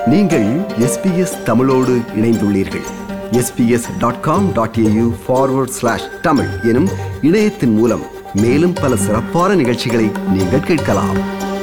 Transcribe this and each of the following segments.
நீங்கள் எஸ்பிஎஸ் தமிழோடு இணைந்துள்ளீர்கள் SBS dot com dot AU forward slash Tamil எனும் இணையத்தின் மூலம் மேலும் பல சிறப்பான நிகழ்ச்சிகளை நீங்கள் கேட்கலாம்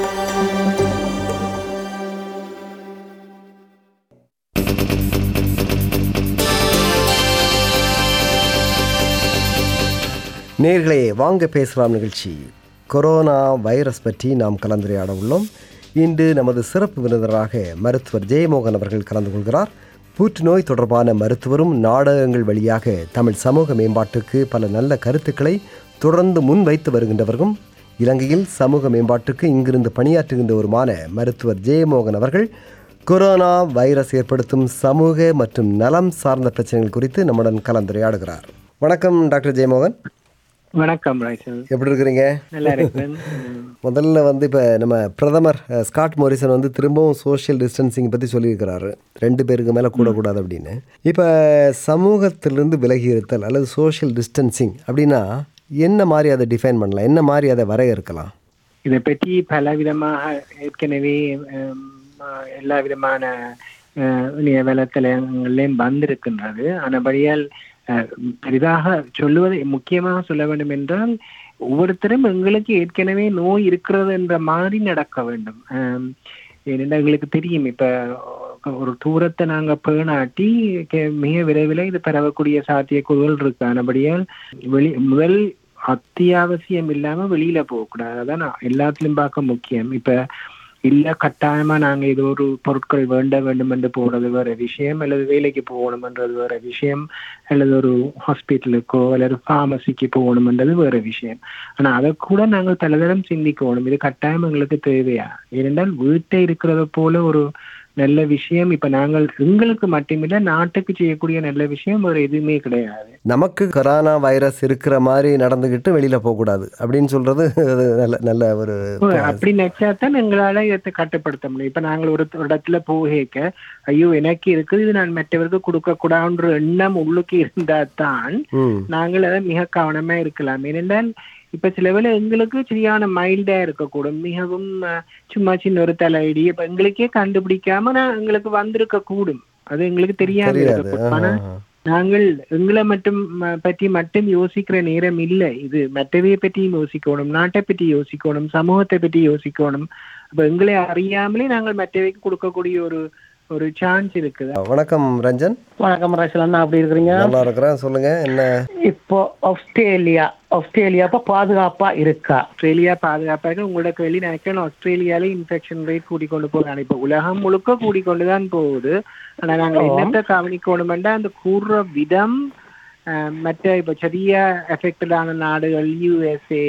நேர்களே வாங்க பேசலாம் நிகழ்ச்சி கொரோனா வைரஸ் பற்றி நாம் கலந்துரையாட உள்ளோம் இன்று நமது சிறப்பு விருந்தினராக மருத்துவர் ஜெயமோகன் அவர்கள் கலந்து கொள்கிறார் புற்றுநோய் தொடர்பான மருத்துவரும் நாடகங்கள் வழியாக தமிழ் சமூக மேம்பாட்டுக்கு பல நல்ல கருத்துக்களை தொடர்ந்து முன்வைத்து வருகின்றவரும் இலங்கையில் சமூக மேம்பாட்டுக்கு இங்கிருந்து பணியாற்றுகின்றவருமான மருத்துவர் ஜெயமோகன் அவர்கள் கொரோனா வைரஸ் ஏற்படுத்தும் சமூக மற்றும் நலம் சார்ந்த பிரச்சனைகள் குறித்து நம்முடன் கலந்துரையாடுகிறார் வணக்கம் டாக்டர் ஜெயமோகன் வணக்கம் ராய்சல் எப்படி இருக்கிறீங்க நல்லா இருக்கிறேன் ம். முதல்ல வந்து இப்போ நம்ம பிரதமர் அஹ், ஸ்காட் மோரிசன் வந்து திரும்பவும் சோஷியல் டிஸ்டன்சிங் பற்றி சொல்லியிருக்கிறாரு ரெண்டு பேருக்கு மேலே கூடக்கூடாது அப்படின்னு இப்போ சமூகத்திலிருந்து விலகி இருத்தல் அல்லது சோஷியல் டிஸ்டன்சிங் அப்படின்னா என்ன மாதிரி அதை டிஃபைன் பண்ணலாம் என்ன மாதிரி அதை வரையறுக்கலாம் இதை பற்றி பல விதமாக ஏற்கனவே ம், அஹ், எல்லா விதமான அஹ், இணைய வலைத்தளங்களையும் வந்திருக்கின்றது ஆனபடியால் அஹ், பெரிதாக சொல்லுவது முக்கியமாக சொல்ல வேண்டும் என்றால் ஒவ்வொருத்தரும் எங்களுக்கு ஏற்கனவே நோய் இருக்கிறது என்ற மாதிரி நடக்க வேண்டும் அஹ், ஏனென்றால் எங்களுக்கு தெரியும் இப்ப ஒரு தூரத்தை நாங்க பேணாட்டி கே- மிக விரைவில் இது பரவக்கூடிய சாத்தியக்கூறுகள் இருக்கு ஆனபடியால் வெளி முதல் அத்தியாவசியம் இல்லாம வெளியில போகக்கூடாது அதான் நான் எல்லாத்துலயும் பார்க்க முக்கியம் இப்ப இல்ல கட்டாயமா நாங்க இது ஒரு பொருட்கள் வேண்ட வேண்டும் என்று போறது வேற விஷயம் அல்லது வேலைக்கு போகணும்ன்றது வேற விஷயம் அல்லது ஒரு ஹாஸ்பிட்டலுக்கோ அல்லது ஃபார்மசிக்கு போகணும்ன்றது வேற விஷயம் ஆனா அதை கூட நாங்கள் பலதரம் சிந்திக்கணும் இது கட்டாயம் எங்களுக்கு தேவையா ஏனென்றால் வீட்டை இருக்கிறத போல ஒரு நல்ல விஷயம் இப்ப நாங்கள் எங்களுக்கு மட்டுமில்ல நாட்டுக்கு செய்யக்கூடிய நல்ல விஷயம் வேற எதுவுமே கிடையாது நமக்கு கொரோனா வைரஸ் இருக்கிற மாதிரி நடந்துக்கிட்டு வெளியில் போகக்கூடாது அப்படின்னு சொல்கிறது அது நல்ல நல்ல ஒரு ஓ, அப்படி நினைச்சாதான் எங்களால இதை கட்டுப்படுத்த முடியும் இப்ப நாங்கள் ஒரு இடத்துல போகேக்க ஐயோ எனக்கு இருக்குது இது நான் மற்றவருக்கு கொடுக்க கூடாதுன்ற எண்ணம் உள்ளுக்கு இருந்தா தான் ம் நாங்கள் அதை மிக கவனமா இருக்கலாம் ஏனென்றால் இப்ப சில வேளை எங்களுக்கு சரியான மைல்டா இருக்கக்கூடும் மிகவும் அஹ், சும்மா சின்ன ஒரு தலையடி இப்ப எங்களுக்கே கண்டுபிடிக்காம நான் எங்களுக்கு வந்திருக்க கூடும் அது எங்களுக்கு தெரியாம தெரியாது இருக்கக்கூடும் ஆனா ஆஹா. நாங்கள் எங்களை மட்டும் ம- பற்றி மட்டும் யோசிக்கிற நேரம் இல்லை இது மற்றவையை பற்றியும் யோசிக்கணும் நாட்டை பற்றி யோசிக்கணும் சமூகத்தை பற்றி யோசிக்கணும் அப்ப எங்களை அறியாமலே நாங்கள் மற்றவைக்கு கொடுக்கக்கூடிய ஒரு ஒரு சான்ஸ் இருக்குது வணக்கம் ரஞ்சன் வணக்கம் ரேஷல் அண்ணா அப்படி இருக்கிறீங்க நல்லா இருக்கிறேன் சொல்லுங்க என்ன இப்போ ஆஸ்திரேலியா ஆஸ்திரேலியா இப்ப பாதுகாப்பா இருக்கா ஆஸ்திரேலியா பாதுகாப்பா இருக்கு உங்களோட கேள்வி நினைக்கிறேன் ஆஸ்திரேலியால இன்ஃபெக்ஷன் ரேட் கூடிக்கொண்டு போகுது இப்ப உலகம் முழுக்க கூடிக்கொண்டுதான் போகுது ஆனா நாங்கள் என்னத்தை கவனிக்கணுமெண்டா அந்த கூறுற விதம் அஹ், மற்ற இப்ப சரியா எஃபெக்டட் ஆன நாடுகள் யூஎஸ்ஏ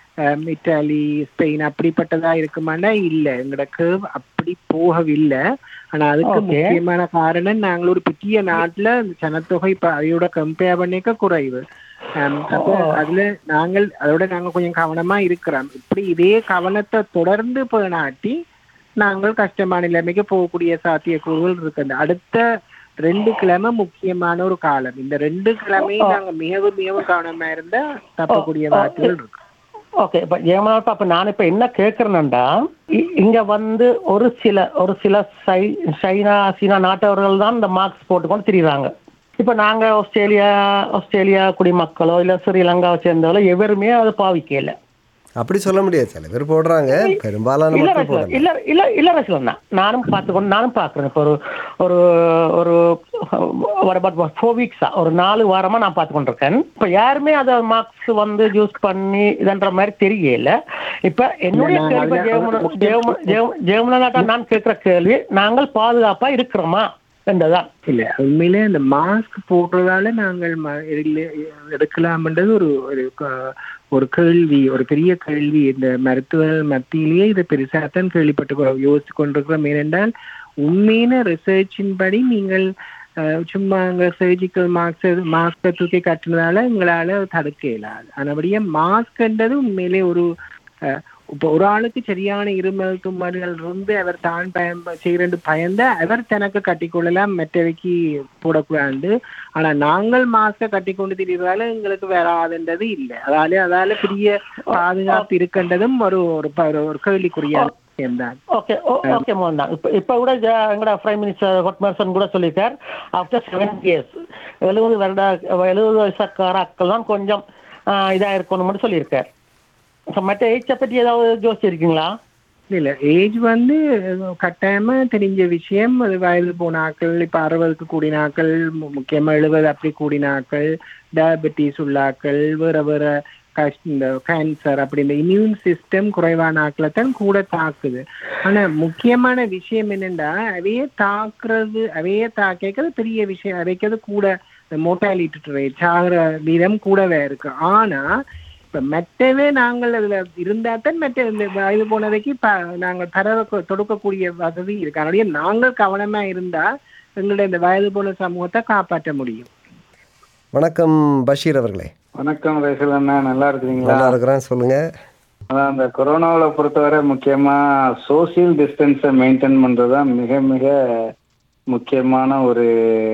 இத்தாலி ஸ்பெயின் அப்படிப்பட்டதா இருக்குமாண்டா இல்ல எங்களோட கேர்வ் அப்படி போகவில்லை ஆனா அதுக்கு Okay. முக்கியமான காரணம் நாங்கள் ஒரு பெரிய நாட்டுல ஜனத்தொகை இப்ப அதையோட கம்பேர் பண்ணிக்க குறைவு ஆம், அப்ப அதுல நாங்கள் அதோட நாங்க கொஞ்சம் கவனமா இருக்கிறோம் இப்படி இதே கவனத்தை தொடர்ந்து பேணாட்டி நாங்கள் கஷ்டமான நிலைமைக்கு போகக்கூடிய சாத்தியக்கூறுகள் இருக்கு அந்த அடுத்த ரெண்டு கிழமை முக்கியமான ஒரு காலம் இந்த ரெண்டு கிழமையும் நாங்க மிகவும் மிகவும் கவனமா இருந்தா தப்பக்கூடிய வாய்ப்புகள் இருக்கு ஓகே இப்ப ஏமாப்பா அப்ப நான் இப்ப என்ன கேக்குறேன்னா இங்க வந்து ஒரு சில ஒரு சில சை சைனா சீனா நாட்டவர்கள் தான் இந்த மார்க்ஸ் போட்டுக்கொண்டு திரியுறாங்க இப்ப நாங்க ஆஸ்திரேலியா ஆஸ்திரேலியா குடிமக்களோ இல்ல ஸ்ரீலங்காவை சேர்ந்தவங்களோ எவருமே அதை பாவிக்கல அப்படி சொல்ல முடியாது சில பேர் போடுறாங்க பெரும்பாலான இல்ல மக்கள் ரசிகன் போடல இல்ல இல்ல இல்ல ரசிகன் தான் நானும் பார்த்துக்கொண்டு நானும் பார்க்குறேன் இப்போ ஒரு ஒரு ஒரு ஃபோர் வீக்ஸா ஒரு நாலு வாரமா நான் பார்த்து கொண்டிருக்கேன் இப்போ யாருமே அதை மார்க்ஸ் வந்து யூஸ் பண்ணி இதன்ற மாதிரி தெரியல இப்ப என்னுடைய இல்ல, நான் கேள்வி அதுல- ஜெயமுன ஜெயமுன ஜெயமு- ஜெயமுனா நான் கேட்கிற கேள்வி நாங்கள் பாதுகாப்பா இருக்கிறோமா என்றுதான் இல்ல உண்மையிலே இந்த மாஸ்க் போடுறதால நாங்கள் ம- இல்ல- எடுக்கலாம்ன்றது ஒரு ஒரு க- ஒரு கேள்வி ஒரு பெரிய கேள்வி இந்த மருத்துவ மத்தியிலேயே இதை பெருசாத்தான் கேள்விப்பட்டு யோசிச்சு கொண்டிருக்கிறோம் ஏனென்றால் உண்மையான ரிசர்ச்சின் படி நீங்கள் அஹ், சும்மா அங்க சர்ஜிக்கல் மாஸ்க் மாஸ்கை தூக்கி கட்டுனதால எங்களால தடுக்க இயலாது ஆனபடியே மாஸ்க்ன்றது உண்மையிலே ஒரு அஹ், இப்போ ஒரு ஆளுக்கு சரியான இருமல் தும்மல்கள் இருந்து அவர் தான் பயன் செய்யறது பயந்த அவர் தனக்கு கட்டிக்கொள்ளலாம் மற்றவைக்கு போடக்கூடாது ஆனா நாங்கள் மாஸ்க கட்டிக்கொண்டு திரியறதால எங்களுக்கு வராதுன்றது இல்லை அதால அதால பெரிய பாதுகாப்பு இருக்கின்றதும் ஒரு ஒரு ப- ஒரு கேள்விக்குறியா இருக்கு. விஷயம்தான் ஓகே ஓகே மோகன் தான் இப்போ இப்போ கூட ஜ- எங்கட பிரைம் மினிஸ்டர் ஹொட்மர்சன் கூட சொல்லியிருக்கார் ஆஃப்டர் செவன் இயர்ஸ் எழுபது வருட எழுபது வயசுக்கார ஆட்கள் தான் கொஞ்சம் இதாக இருக்கணும்னு சொல்லியிருக்கார் இப்போ மற்ற ஏஜை பற்றி ஏதாவது யோசிச்சிருக்கீங்களா இல்ல ஏஜ் வந்து அஹ், கட்டாயமா தெரிஞ்ச விஷயம் அது வயது போன ஆக்கள் இப்ப அறுபதுக்கு கூடின ஆக்கள் மு- முக்கியமா எழுபது அப்படி கூடின ஆக்கள் டயபெட்டிஸ் உள்ள ஆக்கள் வேற வேற கஷ்- இந்த கேன்சர் அப்படி இந்த இம்யூன் சிஸ்டம் குறைவான ஆக்களை தான் கூட தாக்குது ஆனா முக்கியமான விஷயம் என்னன்னா அவையே தாக்குறது அவையே தாக்கிறது பெரிய விஷயம் அவைக்கிறது கூட மோட்டாலிட்டி ரேட் சாகிற வீதம் கூடவே இருக்கு ஆனா இப்ப மெட்டவே நாங்கள் அதுல இருந்தா தான் மெட்ட இந்த இது போனதைக்கு ப நாங்கள் பரவ கொ- தொடுக்கக்கூடிய வசதி இருக்கு அதனால நாங்கள் கவனமா இருந்தா எங்களுடைய இந்த வயது போன சமூகத்தை காப்பாற்ற முடியும் வணக்கம் பஷீர் அவர்களே வணக்கம் ரேசல் அண்ணா நல்லா இருக்கிறீங்களா நல்லா இருக்கிறேன் சொல்லுங்க அதான் அந்த கொரோனாவை பொறுத்தவரை முக்கியமா சோசியல் டிஸ்டன்ஸை மெயின்டைன் பண்றதுதான் மிக மிக முக்கியமான ஒரு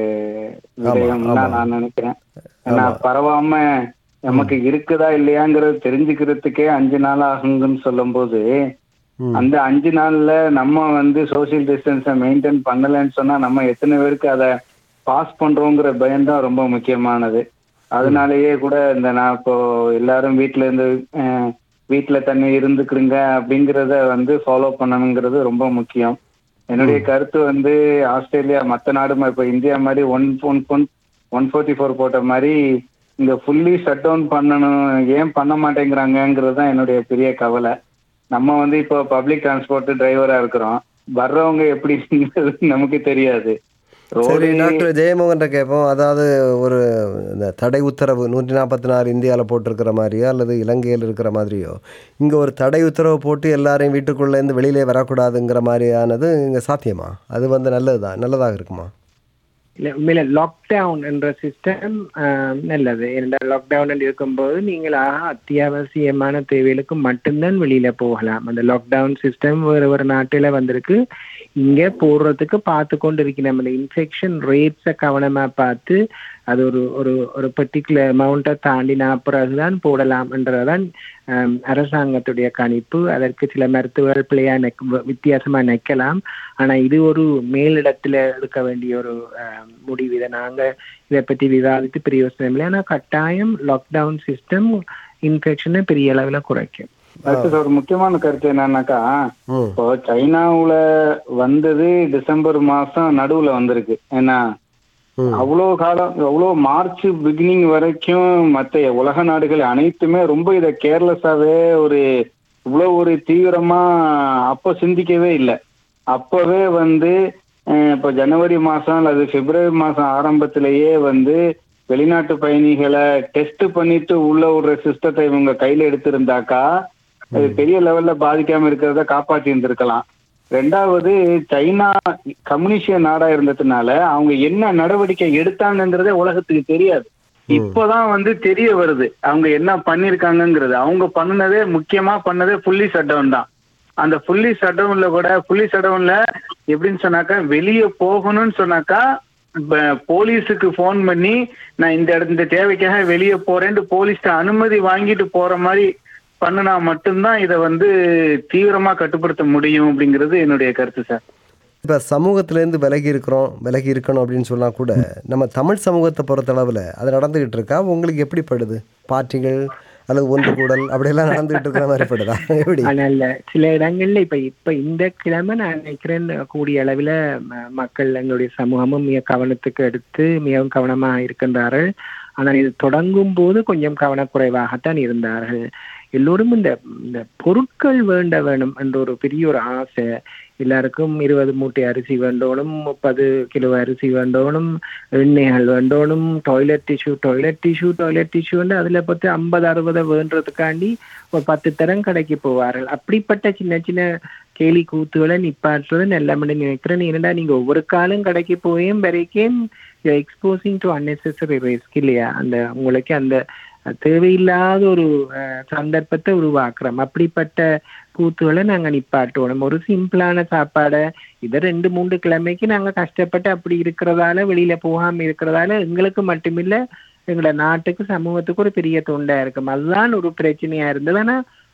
விடயம் தான் நான் நினைக்கிறேன் ஏன்னா பரவாம நமக்கு இருக்குதா இல்லையாங்கிறது தெரிஞ்சுக்கிறதுக்கே அஞ்சு நாள் ஆகுங்கன்னு சொல்லும்போது அந்த அஞ்சு நாள்ல நம்ம வந்து சோசியல் டிஸ்டன்ஸை மெயின்டைன் பண்ணலைன்னு சொன்னா நம்ம எத்தனை பேருக்கு அதை பாஸ் பண்றோங்கிற பயம் தான் ரொம்ப முக்கியமானது அதனாலேயே கூட இந்த நான் இப்போ எல்லாரும் வீட்ல இருந்து அஹ், வீட்ல தண்ணி இருந்துக்கிடுங்க அப்படிங்கறத வந்து ஃபாலோ பண்ணணுங்கிறது ரொம்ப முக்கியம் என்னுடைய கருத்து வந்து ஆஸ்திரேலியா மத்த நாடு மா- இப்ப இந்தியா மாதிரி one one one one forty four போட்ட மாதிரி இங்க ஃபுல்லி ஷட் டவுன் பண்ணணும் ஏன் பண்ண மாட்டேங்கிறாங்கங்கிறது தான் என்னுடைய பெரிய கவலை நம்ம வந்து இப்போ பப்ளிக் டிரான்ஸ்போர்ட் டிரைவரா இருக்கிறோம் வர்றவங்க எப்படிங்கிறது நமக்கு தெரியாது சரி ரோடு டாக்டர் ஜெயமோகன் கேட்போம் அதாவது ஒரு இந்த தடை உத்தரவு நூற்றி நாற்பத்தி நாலு இந்தியாவில் போட்டிருக்கிற மாதிரியோ அல்லது இலங்கையில் இருக்கிற மாதிரியோ இங்கே ஒரு தடை உத்தரவு போட்டு எல்லாரையும் வீட்டுக்குள்ளேருந்து வெளியிலே வரக்கூடாதுங்கிற மாதிரியானது இங்கே சாத்தியமா அது வந்து நல்லது தான் நல்லதாக இருக்குமா இல்ல உண்மையில லாக்டவுன் என்ற சிஸ்டம் நல்லது ஏனென்றால் லாக்டவுன் இருக்கும்போது நீங்களாக அத்தியாவசியமான தேவைகளுக்கு மட்டும்தான் வெளியில போகலாம் அந்த லாக்டவுன் சிஸ்டம் வேறு ஒரு நாட்டுல வந்திருக்கு இங்க போடுறதுக்கு பார்த்து கொண்டு இருக்கணும் அந்த இன்ஃபெக்ஷன் ரேட்ஸை கவனமா பார்த்து அது ஒரு ஒரு ஒரு பர்டிகுலர் அமௌண்ட்டை தாண்டினா பிறகுதான் போடலாம்ன்றதான் ஆம், அரசாங்கத்துடைய கணிப்பு அதற்கு சில மருத்துவர்கள் பிள்ளையா நெக் வித்தியாசமா நிக்கலாம் ஆனா இது ஒரு மேலிடத்துல எடுக்க வேண்டிய ஒரு ஆம், முடிவு இதை நாங்க இதை பத்தி விவாதித்து பிரயோசனம் இல்லை ஆனா கட்டாயம் லாக்டவுன் சிஸ்டம் இன்ஃபெக்ஷனை பெரிய அளவுல குறைக்கும் அடுத்தது ஒரு முக்கியமான கருத்து என்னன்னாக்கா ம் இப்போ சைனாவுல வந்தது டிசம்பர் மாசம் நடுவுல வந்திருக்கு ஏன்னா ம். அவ்வளோ காலம் அவ்வளோ மார்ச் பிகினிங் வரைக்கும் மத்த உலக நாடுகள் அனைத்துமே ரொம்ப இதை கேர்லெஸ்ஸாவே ஒரு இவ்வளோ ஒரு தீவிரமா அப்போ சிந்திக்கவே இல்லை அப்பவே வந்து அஹ், இப்போ ஜனவரி மாசம் அல்லது பிப்ரவரி மாசம் ஆரம்பத்திலேயே வந்து வெளிநாட்டு பயணிகளை டெஸ்ட் பண்ணிட்டு உள்ள விடுற சிஸ்டத்தை இவங்க கையில எடுத்திருந்தாக்கா அது பெரிய லெவல்ல பாதிக்காம இருக்கிறத காப்பாத்தி இருந்திருக்கலாம் ரெண்டாவது சைனா கம்யூனிஸ்ட் நாடா இருந்ததுனால அவங்க என்ன நடவடிக்கை எடுத்தாங்கங்கிறதே உலகத்துக்கு தெரியாது இப்பதான் வந்து தெரிய வருது அவங்க என்ன பண்ணிருக்காங்கங்கிறது அவங்க பண்ணுனதே முக்கியமா பண்ணதே ஃபுல்லி ஷட் டவுன் தான் அந்த ஃபுல்லி ஷட் டவுன்ல கூட ஃபுல்லி ஷட் டவுன்ல எப்படின்னு சொன்னாக்கா வெளியே போகணும்னு சொன்னாக்கா ப- போலீஸுக்கு ஃபோன் பண்ணி நான் இந்த இடத்து இந்த தேவைக்காக வெளியே போறேன்ட்டு போலீஸ்ட அனுமதி வாங்கிட்டு போற மாதிரி பண்ணுனா மட்டும்தான் இதை வந்து தீவிரமா கட்டுப்படுத்த முடியும் அப்படிங்கிறது என்னுடைய கருத்து சார் இப்போ சமூகத்திலேருந்து விலகி இருக்கிறோம் விலகி இருக்கணும் அப்படின்னு சொன்னால் கூட நம்ம தமிழ் சமூகத்தை பொறுத்தளவில் அது நடந்துக்கிட்டு இருக்கா உங்களுக்கு எப்படி படுது பார்ட்டிகள் அல்லது ஒன்று கூடல் அப்படியெல்லாம் நடந்துகிட்டு இருக்கிற மாதிரி படுதா எப்படி ஆனால் சில இடங்கள்ல இப்ப இப்ப இந்த கிழமை நான் நினைக்கிறேன் கூடிய அளவில் ம- மக்கள் எங்களுடைய சமூகமும் மிக கவனத்துக்கு எடுத்து மிகவும் கவனமா இருக்கின்றார்கள் ஆனால் இது தொடங்கும் போது கொஞ்சம் கவனக்குறைவாகத்தான் இருந்தார்கள் எல்லோரும் இந்த இந்த பொருட்கள் வேண்ட வேணும் என்ற ஒரு பெரிய ஒரு ஆசை எல்லாருக்கும் இருபது மூட்டை அரிசி வேண்டோனும் முப்பது கிலோ அரிசி வேண்டோனும் எண்ணெய்கள் வேண்டோனும் toilet tissue toilet tissue toilet tissue அதுல பத்து ஐம்பது அறுபது வேண்டுறதுக்காண்டி ஒரு பத்து தரம் கடைக்கு போவார்கள் அப்படிப்பட்ட சின்ன சின்ன கேலி கூத்துகளை நிப்பாட்டுறது நல்ல மணி நினைக்கிறேன் ஏன்னா நீங்க ஒவ்வொரு காலம் கடைக்கு போயும் வரைக்கும் எக்ஸ்போசிங் டு unnecessary ரிஸ்க் இல்லையா அந்த உங்களுக்கு அந்த தேவையில்லாத ஒரு அஹ், சந்தர்ப்பத்தை உருவாக்குறோம் அப்படிப்பட்ட கூத்துகளை நாங்க நிப்பாட்டுவோம் ஒரு சிம்பிளான சாப்பாடை இதை ரெண்டு மூன்று கிழமைக்கு நாங்க கஷ்டப்பட்டு அப்படி இருக்கிறதால வெளியில போகாம இருக்கிறதால எங்களுக்கு மட்டுமில்ல எங்களோட நாட்டுக்கு சமூகத்துக்கு ஒரு பெரிய தொண்டா இருக்கும் அதுதான் ஒரு பிரச்சனையா இருந்தது ஆனா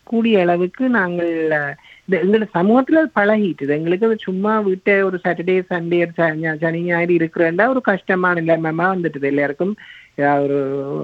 கூடிய அளவுக்கு நாங்கள் அஹ், இந்த எங்களோட சமூகத்துல அது பழகிட்டுது எங்களுக்கு அது சும்மா வீட்டை ஒரு சாட்டர்டே சண்டே சனி ஞாயிறு இருக்கிறேன்டா ஒரு கஷ்டமான நிலைமைமா வந்துட்டுது எல்லாருக்கும் ஒரு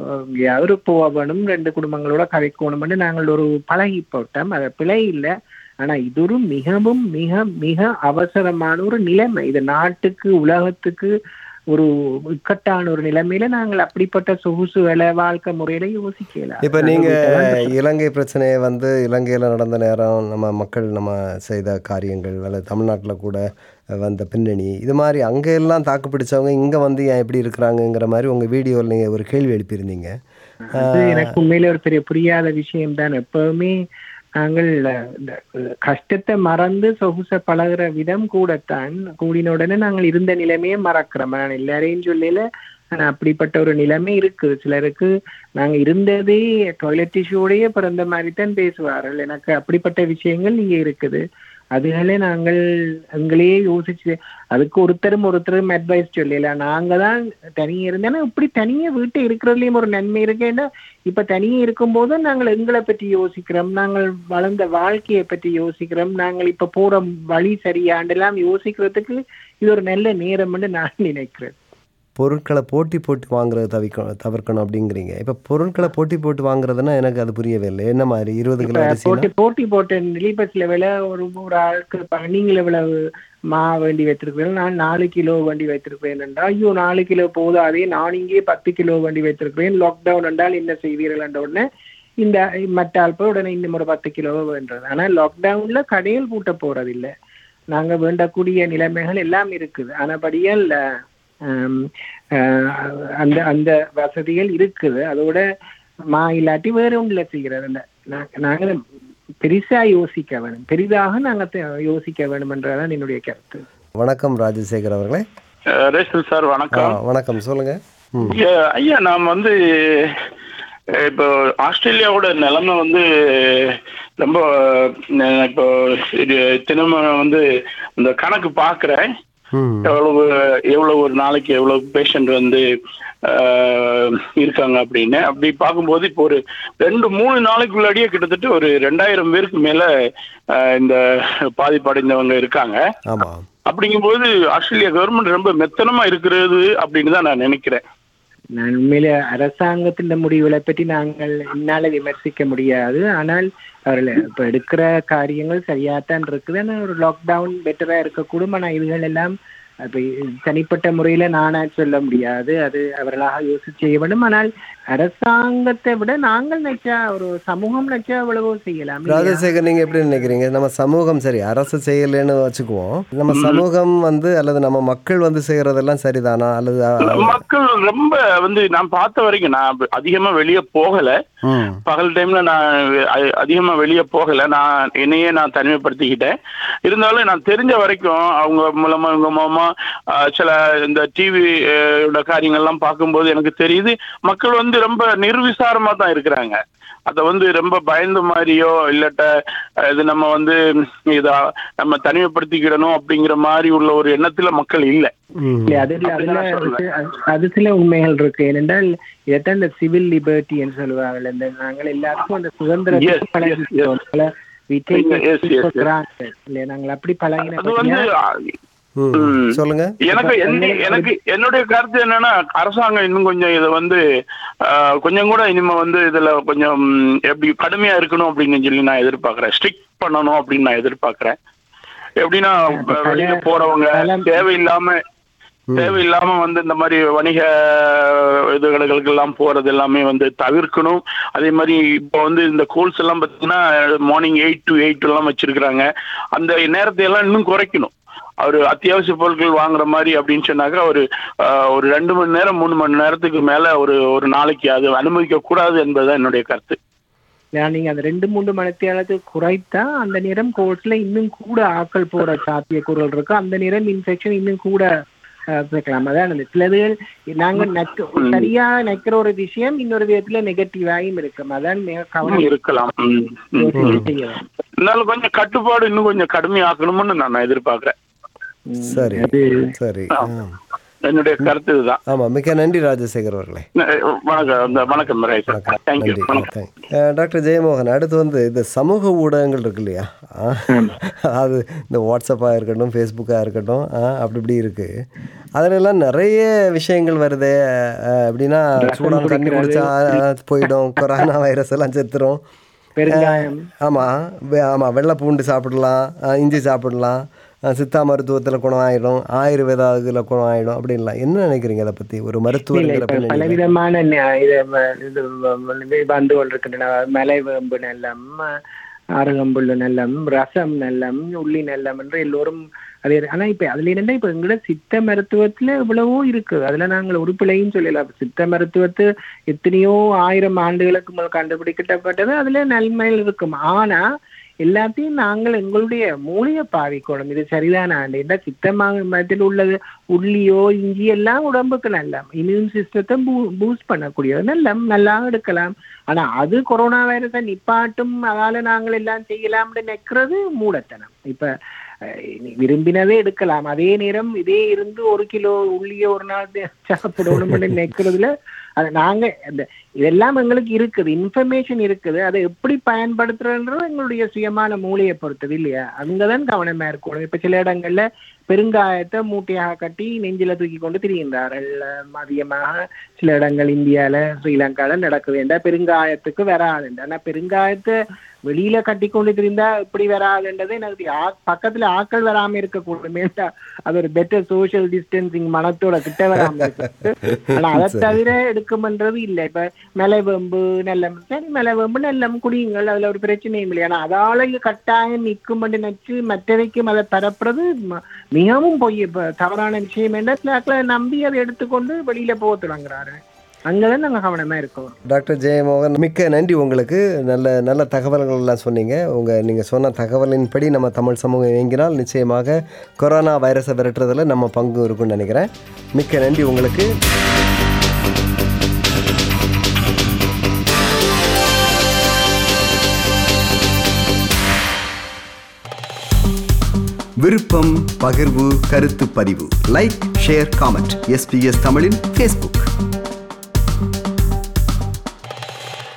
ஒரு போக வேணும் ரெண்டு குடும்பங்களோட கதைக்கணும்னு நாங்கள் ஒரு பழகி போட்டோம் அது பிழை இல்லை ஆனா இது ஒரு மிகவும் மிக மிக அவசரமான ஒரு நிலைமை இது நாட்டுக்கு உலகத்துக்கு ஒரு இக்கட்டான ஒரு நிலைமையில நாங்கள் அப்படிப்பட்ட சொகுசு வேலை வாழ்க்கை முறையில யோசிக்கலாம் இப்போ நீங்கள் இலங்கை பிரச்சனையை வந்து இலங்கையில் நடந்த நேரம் நம்ம மக்கள் நம்ம செய்த காரியங்கள் அல்லது தமிழ்நாட்டில் கூட வந்த பின்னணி இது மாதிரி அங்கே எல்லாம் தாக்கு பிடிச்சவங்க இங்கே வந்து ஏன் எப்படி இருக்கிறாங்கங்கிற மாதிரி உங்கள் வீடியோவில் நீங்கள் ஒரு கேள்வி எழுப்பியிருந்தீங்க அது எனக்கு உண்மையில ஒரு பெரிய புரியாத விஷயம் தான் எப்பவுமே நாங்கள் இந்த கஷ்டத்தை மறந்து சொகுச பழகுற விதம் கூடத்தான் கூடின உடனே நாங்கள் இருந்த நிலைமையே மறக்கிறோம் நான் எல்லாரையும் சொல்லல ஆனா அப்படிப்பட்ட ஒரு நிலைமை இருக்கு சிலருக்கு நாங்க இருந்ததே டாய்லெட் டிஷ்யூடையே பிறந்த மாதிரி தான் பேசுவார்கள் எனக்கு அப்படிப்பட்ட விஷயங்கள் இங்க இருக்குது அதுகளே நாங்கள் எங்களையே யோசிச்சு அதுக்கு ஒருத்தரும் ஒருத்தரும் அட்வைஸ் சொல்லல நாங்க தான் தனியே இருந்தேன்னா இப்படி தனியே வீட்டை இருக்கிறதுலயும் ஒரு நன்மை இருக்கேன்னா இப்ப தனியே இருக்கும்போது நாங்கள் எங்களை பற்றி யோசிக்கிறோம் நாங்கள் வளர்ந்த வாழ்க்கையை பற்றி யோசிக்கிறோம் நாங்கள் இப்ப போற வழி சரியாண்டெல்லாம் யோசிக்கிறதுக்கு இது ஒரு நல்ல நேரம்னு நான் நினைக்கிறேன் பொருட்களை போட்டி போட்டு வாங்குறது தவிக்க தவிர்க்கணும் அப்படிங்கிறீங்க இப்போ பொருட்களை போட்டி போட்டு வாங்குறதுன்னா எனக்கு அது புரியவே இல்லை என்ன மாதிரி இருபது கிலோ இப்ப அரிசி போட்டி போட்டி போட்டு நிலிபஸ்ல விலை ஒரு ஒரு ஆளுக்கு இப்ப நீங்கள் இவ்வளவு மா வேண்டி வைத்திருக்கிறேன் நான் நாலு கிலோ வண்டி வைத்திருக்கிறேன் என்றால் ஐயோ நாலு கிலோ போதாதே நான் இங்கே பத்து கிலோ வண்டி வைத்திருக்கிறேன் லாக்டவுன் என்றால் என்ன செய்வீர்கள் என்ற உடனே இந்த மற்ற ஆள் போய் உடனே இன்னும் ஒரு பத்து கிலோ வேண்டது ஆனா லாக்டவுன்ல கடையில் பூட்ட போறதில்லை நாங்க வேண்டக்கூடிய நிலைமைகள் எல்லாம் இருக்குது ஆனபடியால் ஆம், ஆஹ், அந்த அந்த வசதிகள் இருக்குது அதோட மா இல்லாட்டி வேற ஒன்றுல செய்கிறது அந்த நா- நாங்க பெருசா யோசிக்க வேணும் பெரிதாக நாங்க தெ- யோசிக்க வேணும்ன்றதான் என்னுடைய கருத்து வணக்கம் ராஜசேகர் அவர்களே அஹ் ரேஷல் சார் ஆ வணக்கம் வணக்கம் சொல்லுங்க ம் ஐயா, ஐயா நாம் வந்து அஹ், இப்போ ஆஸ்திரேலியாவோட நிலைமை வந்து ரொம்ப அஹ், இப்போ இது தினமும் வந்து இந்த கணக்கு பார்க்குறேன் ம் எவ்வளவு எவ்வளவு ஒரு நாளைக்கு எவ்வளவு பேஷண்ட் வந்து ஆஹ், இருக்காங்க அப்படின்னு அப்படி பார்க்கும்போது இப்போ ஒரு ரெண்டு மூணு நாளைக்குள்ளாடியே கிட்டத்தட்ட ஒரு ரெண்டாயிரம் பேருக்கு மேல ஆஹ், இந்த பாதிப்படைந்தவங்க இருக்காங்க ஆமாம் அப்படிங்கும்போது ஆஸ்திரேலியா கவர்மெண்ட் ரொம்ப மெத்தனமா இருக்கிறது அப்படின்னு தான் நான் நினைக்கிறேன் நான் உண்மையிலே அரசாங்கத்தின் முடிவுகளை பற்றி நாங்கள் என்னால விமர்சிக்க முடியாது ஆனால் அவர்கள் இப்ப எடுக்கிற காரியங்கள் சரியாத்தான் இருக்குது ஆனா ஒரு லாக்டவுன் பெட்டரா இருக்கக்கூடும் ஆனா இதுகள் எல்லாம் இப்ப தனிப்பட்ட முறையில நானா சொல்ல முடியாது அது அவர்களாக யோசிச்சு செய்ய வேண்டும் ஆனால் அரசாங்கத்தை விட நாங்கள் நினைச்சா ஒரு சமூகம் நினைச்சா எவ்வளவோ செய்யலாம் இல்லையா? ராஜசேகர் நீங்க எப்படி நினைக்கிறீங்க நம்ம சமூகம் சரி அரசு செய்யலைன்னு வச்சுக்குவோம் நம்ம சமூகம் வந்து அல்லது நம்ம மக்கள் வந்து செய்யறதெல்லாம் சரிதானா அல்லது அ- மக்கள் ரொம்ப வந்து நான் பார்த்த வரைக்கும் நான் அதிகமா வெளியே போகல ம் பகல் டைம்ல நான் அ- அதிகமா வெளியே போகல நான் என்னையே நான் தனிமைப்படுத்திக்கிட்டேன் இருந்தாலும் நான் தெரிஞ்ச வரைக்கும் அவங்க மூலமா இவங்க மூலமா அஹ், சில இந்த டிவி காரியங்கள்லாம் பார்க்கும்போது எனக்கு தெரியுது மக்கள் வந்து ரொம்ப நிர்விசாரமா தான் இருக்கிறாங்க அதை வந்து ரொம்ப பயந்த மாதிரியோ இல்லாட்ட அஹ், இது நம்ம வந்து இதா நம்ம தனிமைப்படுத்திக்கிடணும் அப்படிங்கிற மாதிரி உள்ள ஒரு எண்ணத்துல மக்கள் இல்லை ம் இல்ல, அது இல்ல, அதுல அப்படிதான் நான் சொல்றேன். அது- அது சில உண்மைகள் இருக்கு ஏனென்றால் இதைத்தான் இந்த சிவில் லிபர்ட்டின்னு சொல்லுவாங்க இந்த நாங்கள் எல்லாருக்கும் அந்த Yes, சுதந்திரத்துக்கு yes, பழகிட்டோம் பல we take Yes, yes, it for yes. granted. இல்ல, நாங்கள் அப்படி பழகின அது வந்து பத்தியா? அஹ், ம் ம். சொல்லுங்க எனக்கு என்ன- எனக்கு என்னுடைய கருத்து என்னன்னா அரசாங்கம் இன்னும் கொஞ்சம் இதை வந்து ஆஹ், கொஞ்சம் கூட இனிமே வந்து இதுல கொஞ்சம் ம், எப்படி கடுமையா இருக்கணும் அப்படின்னு சொல்லி நான் எதிர்பார்க்கறேன் ஸ்ட்ரிக்ட் பண்ணணும் அப்படின்னு நான் எதிர்பார்க்கறேன் எப்படின்னா பல- வெளியில போறவங்க பல- தேவையில்லாம தேவையில்லாம வந்து இந்த மாதிரி வணிக இதுகளுக்கு எல்லாம் போறது எல்லாமே வந்து தவிர்க்கணும் அதே மாதிரி இப்போ வந்து இந்த கோல்ஸ் எல்லாம் பாத்தீங்கன்னா மார்னிங் எயிட் டு எயிட் எல்லாம் வச்சிருக்கிறாங்க அந்த நேரத்தை எல்லாம் இன்னும் குறைக்கணும் ஒரு அத்தியாவசிய பொருட்கள் வாங்குற மாதிரி அப்படின்னு சொன்னாக்கா ஒரு ஆஹ், ஒரு ரெண்டு மணி நேரம் மூணு மணி நேரத்துக்கு மேல ஒரு ஒரு நாளைக்கு அது அனுமதிக்க கூடாது என்பதுதான் என்னுடைய கருத்து நான் நீங்க அந்த ரெண்டு மூன்று மணித்தியாலத்துக்கு குறைத்தா அந்த நேரம் கோர்ஸ்ல இன்னும் கூட ஆக்கள் போற சாத்தியக்கூறுகள் இருக்கு அந்த நேரம் இன்ஃபெக்ஷன் இன்னும் கூட அஹ், வைக்கலாம் அதான் அந்த சிலதுகள் நாங்க நெக்க சரியா நிக்கிற ஒரு விஷயம் இன்னொரு விதத்துல நெகட்டிவாயும் இருக்கும் அதான் மிக கவனம் இருக்கலாம் ம், ம். யோசிச்சு செய்ய வேண்டும். இருந்தாலும் கொஞ்சம் கட்டுப்பாடு இன்னும் கொஞ்சம் கடுமையாக்கணும்னு நான் எதிர்பார்க்கிறேன் ம், சரி அது சரி ஆ. என்னுடைய கருத்து இதுதான் ஆமாம் மிக்க நன்றி ராஜசேகர் அவர்களே அஹ் வணக்கம் இந்த வணக்கம் ரைட் தேங்க்யூ நன்றி வணக்கம் தேங்க் அஹ் டாக்டர் ஜெயமோகன் அடுத்து வந்து இந்த சமூக ஊடகங்கள் இருக்கு இல்லையா ஆ, அது இந்த வாட்ஸ்அப்பாக இருக்கட்டும் ஃபேஸ்புக்காக இருக்கட்டும் ஆ, அப்படி இப்படி இருக்குது அதிலெல்லாம் நிறைய விஷயங்கள் வருது அஹ், எப்படின்னா சூடான தண்ணி குடிச்சா அஹ், போயிடும் கொரோனா வைரஸ் எல்லாம் செத்துரும் பெருங்காயம் ஆமாம் ஆமாம் வெள்ளை பூண்டு சாப்பிடலாம் அஹ், இஞ்சி சாப்பிடலாம் அஹ், சித்தா மருத்துவத்தில் குணம் ஆகிடும் ஆயுர்வேதா இதில் குணம் ஆகிடும் அப்படின்லாம் என்ன நினைக்கிறீங்க அதை பற்றி ஒரு இல்ல மருத்துவங்கிற இப்ப பின்னணியில? பலவிதமான ந- இது ம- இது வ- வ- வந்து கொண்டிருக்கின்றன மலைவேம்பு நல்லம் அருகம்புல்லு நல்லம் ரசம் நல்லம் உள்ளி நல்லம் என்று எல்லோரும் அது ஆனா இப்ப அதுல என்னன்னா இப்ப எங்களோட சித்த மருத்துவத்துல இவ்வளவோ இருக்கு அதுல நாங்கள் ஒரு பிழையும் சொல்லலாம் சித்த மருத்துவத்து எத்தனையோ ஆயிரம் ஆண்டுகளுக்கு முதல் கண்டுபிடிக்கப்பட்டது அதுல நன்மைகள் இருக்கும் ஆனா எல்லாத்தையும் நாங்கள் எங்களுடைய மூளையை பாவிக்கணும் இது சரிதான ஆண்டு இந்த சித்த மருத்துவத்தில் உள்ளது உள்ளியோ இஞ்சி எல்லாம் உடம்புக்கு நல்ல இம்யூன் சிஸ்டத்தை பூஸ்ட் பண்ணக்கூடியது நல்ல நல்லா எடுக்கலாம் ஆனா அது கொரோனா வைரஸை நிப்பாட்டும் அதால நாங்கள் எல்லாம் செய்யலாம்னு நினைக்கிறது மூடத்தனம் இப்ப அஹ், நீ விரும்பினதே எடுக்கலாம் அதே நேரம் இதே இருந்து ஒரு கிலோ உள்ளிய ஒரு நாள் சாப்பிடணும்னு நினைக்கிறதுல அது நாங்க அந்த இதெல்லாம் எங்களுக்கு இருக்குது இன்ஃபர்மேஷன் இருக்குது அதை எப்படி பயன்படுத்துறதுன்றது எங்களுடைய சுயமான மூளையை பொறுத்தது இல்லையா அங்கதான் கவனமா இருக்கணும் இப்ப சில இடங்கள்ல பெருங்காயத்தை மூட்டையாக கட்டி நெஞ்சில தூக்கி கொண்டு திரிகின்றார்கள் அஹ் அதிகமாக சில இடங்கள் இந்தியால ஸ்ரீலங்கால நடக்க வேண்டாம் பெருங்காயத்துக்கு வராது ஆனா பெருங்காயத்தை வெளியில கட்டி கொண்டு திரிந்தா எப்படி வராதுன்றது எனக்கு தெரியும். ஆ- பக்கத்துல ஆட்கள் வராம இருக்கக்கூடும் அது ஒரு பெட்டர் சோஷியல் டிஸ்டன்சிங் மனத்தோட கிட்ட வராம இருக்கு ஆனா அதை தவிர எடுக்கும்ன்றது இல்லை இப்ப மலைவேம்பு நெல்லம் சரி மலைவேம்பு நெல்லம் குடியுங்கள் அதுல ஒரு பிரச்சனையும் இல்லை ஆனா அதால இங்க கட்டாயம் நிற்கும் நினைச்சு மற்றவைக்கும் அதை பரப்புறது ம- மிகவும் பொய் இப்ப தவறான விஷயம் என்ன சில ஆட்களை நம்பி அதை எடுத்துக்கொண்டு வெளியில போக தொடங்குறாரு அங்கதான் நாங்க கவனமா இருக்கோம் டாக்டர் ஜெயமோகன் மிக்க நன்றி உங்களுக்கு நல்ல நல்ல தகவல்கள் எல்லாம் சொன்னீங்க உங்கள் நீங்கள் சொன்ன தகவலின்படி நம்ம தமிழ் சமூகம் இயங்கினால் நிச்சயமாக கொரோனா வைரஸை விரட்டுறதுல நம்ம பங்கு இருக்கும்னு நினைக்கிறேன் மிக்க நன்றி உங்களுக்கு விருப்பம் பகிர்வு கருத்து பதிவு லைக் ஷேர் காமெண்ட் எஸ்பிஎஸ் தமிழின் ஃபேஸ்புக்